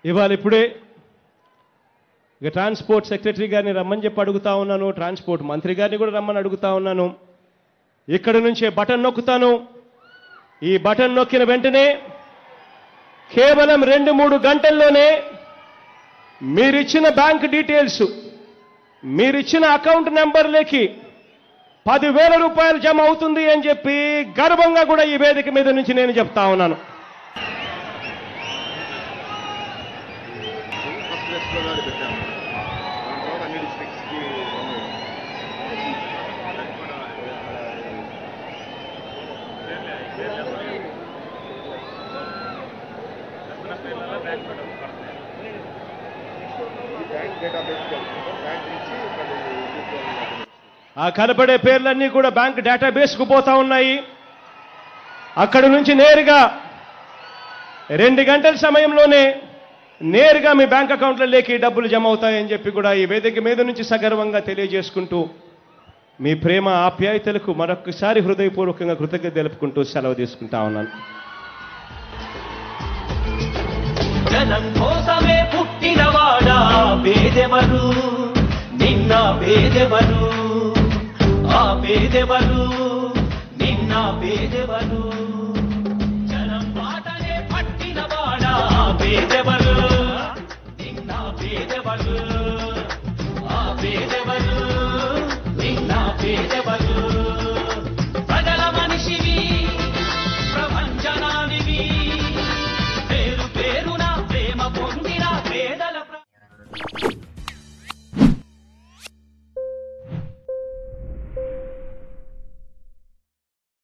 ఇవాళ ఇప్పుడే ఇక ట్రాన్స్పోర్ట్ సెక్రటరీ గారిని రమ్మని చెప్పి అడుగుతా ఉన్నాను ట్రాన్స్పోర్ట్ మంత్రి గారిని కూడా రమ్మని అడుగుతా ఉన్నాను ఇక్కడ నుంచే బటన్ నొక్కుతాను ఈ బటన్ నొక్కిన వెంటనే కేవలం రెండు మూడు గంటల్లోనే మీరిచ్చిన బ్యాంక్ డీటెయిల్స్ మీరిచ్చిన అకౌంట్ నెంబర్లకి పదివేల రూపాయలు జమ అవుతుంది అని చెప్పి గర్వంగా కూడా ఈ వేదిక మీద నుంచి నేను చెప్తా ఉన్నాను ఫస్ట్ ప్లేస్లో నాడు పెట్టాము దాని తర్వాత అన్ని డిస్ట్రిక్ట్స్కి బ్యాంక్ డేటాబేస్ బ్యాంక్ నుంచి ఇక్కడ ఆ కనపడే పేర్లన్నీ కూడా బ్యాంక్ డేటాబేస్కు పోతా ఉన్నాయి అక్కడి నుంచి నేరుగా రెండు గంటల సమయంలోనే నేరుగా మీ బ్యాంక్ అకౌంట్లలోకి డబ్బులు జమ అవుతాయని చెప్పి కూడా ఈ వేదిక మీద నుంచి సగర్వంగా తెలియజేసుకుంటూ మీ ప్రేమ ఆప్యాయతలకు మరొకసారి హృదయపూర్వకంగా కృతజ్ఞత తెలుపుకుంటూ సెలవు తీసుకుంటా ఉన్నాను జనం కోసమే పుట్టినవాడా పేదెవరు నిన్న పేదెవరు ఆ పేదెవరు నిన్న పేదెవరు జనం మాటనే పట్టినవాడా పేదెవరు